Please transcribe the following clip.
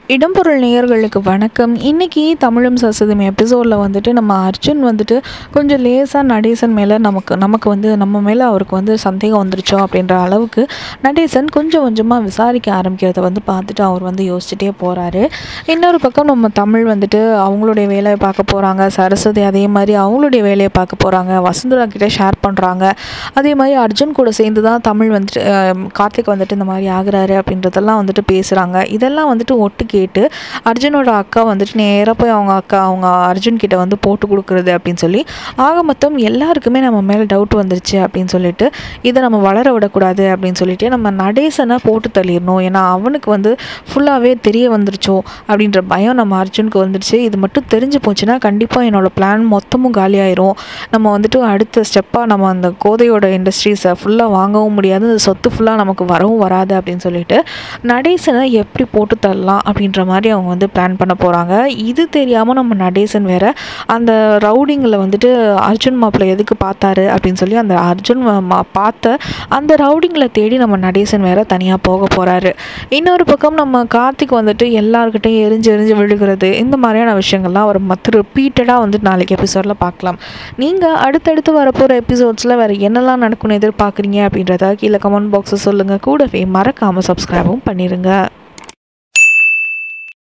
இடம்பொருள் நேயர்களுக்கு வணக்கம் இன்றைக்கி தமிழும் சசதும் எபிசோடில் வந்துட்டு நம்ம அர்ஜுன் வந்துட்டு கொஞ்சம் லேசாக நடேசன் மேலே நமக்கு நமக்கு வந்து நம்ம மேலே அவருக்கு வந்து சந்தேகம் வந்துருச்சோ அப்படின்ற அளவுக்கு நடேசன் கொஞ்சம் கொஞ்சமாக விசாரிக்க ஆரம்பிக்கிறத வந்து பார்த்துட்டு அவர் வந்து யோசிச்சுட்டே போகிறாரு இன்னொரு பக்கம் நம்ம தமிழ் வந்துட்டு அவங்களுடைய வேலையை பார்க்க போகிறாங்க சரஸ்வதி அதே மாதிரி அவங்களுடைய வேலையை பார்க்க போகிறாங்க வசுந்தரா கிட்டே ஷேர் பண்ணுறாங்க அதே மாதிரி அர்ஜுன் கூட சேர்ந்து தான் தமிழ் வந்துட்டு அஹ், கார்த்திக் வந்துட்டு இந்த மாதிரி ஆகுறாரு அப்படின்றதெல்லாம் வந்துட்டு பேசுகிறாங்க இதெல்லாம் வந்துட்டு ஒட்டு கேட்டு அர்ஜுனோட அக்கா வந்துட்டு நேராக போய் அவங்க அக்கா அவங்க அர்ஜுன் கிட்ட வந்து போட்டு கொடுக்குறது அப்படின்னு சொல்லி ஆக மொத்தம் எல்லாருக்குமே நம்ம மேலே டவுட் வந்துருச்சு அப்படின்னு சொல்லிட்டு இதை நம்ம வளர விடக்கூடாது அப்படின்னு சொல்லிட்டு நம்ம நடேசனை போட்டு தள்ளிடணும் ஏன்னா அவனுக்கு வந்து ஃபுல்லாகவே தெரிய வந்துருச்சோ அப்படின்ற பயம் நம்ம அர்ஜுனுக்கு வந்துருச்சு இது மட்டும் தெரிஞ்சு போச்சுன்னா கண்டிப்பாக என்னோட பிளான் மொத்தமும் காலியாயிரும் நம்ம வந்துட்டு அடுத்த ஸ்டெப்பாக நம்ம அந்த கோதையோட இண்டஸ்ட்ரீஸை ஃபுல்லாக வாங்கவும் முடியாது அந்த சொத்து ஃபுல்லாக நமக்கு வரவும் வராது அப்படின்னு சொல்லிட்டு நடேசனை எப்படி போட்டு தள்ளலாம் அப்படின்ற மாதிரி அவங்க வந்து பிளான் பண்ண போகிறாங்க இது தெரியாமல் நம்ம நடேசன் வேற அந்த ரவுடிங்கில் வந்துட்டு அர்ஜுன் மாப்பிள்ளை எதுக்கு பார்த்தாரு அப்படின்னு சொல்லி அந்த அர்ஜுன் மா- மா- பார்த்த அந்த ரவுடிங்களை தேடி நம்ம நடேசன் வேற தனியாக போக போகிறாரு இன்னொரு பக்கம் நம்ம கார்த்திக் வந்துட்டு எல்லாருக்கிட்டையும் எரிஞ்சு எரிஞ்சு விழுகிறது இந்த மாதிரியான விஷயங்கள்லாம் அவர் மற்ற ரிப்பீட்டடாக வந்து நாளைக்கு எபிசோடில் பார்க்கலாம் நீங்கள் அடுத்தடுத்து வரப்போகிற எபிசோட்ஸில் வேறு என்னெல்லாம் நடக்கும்னு எதிர்பார்க்குறீங்க அப்படின்றத கீழே கமெண்ட் பாக்ஸை சொல்லுங்கள் கூடவே மறக்காமல் சப்ஸ்கிரைபும் பண்ணிடுங்க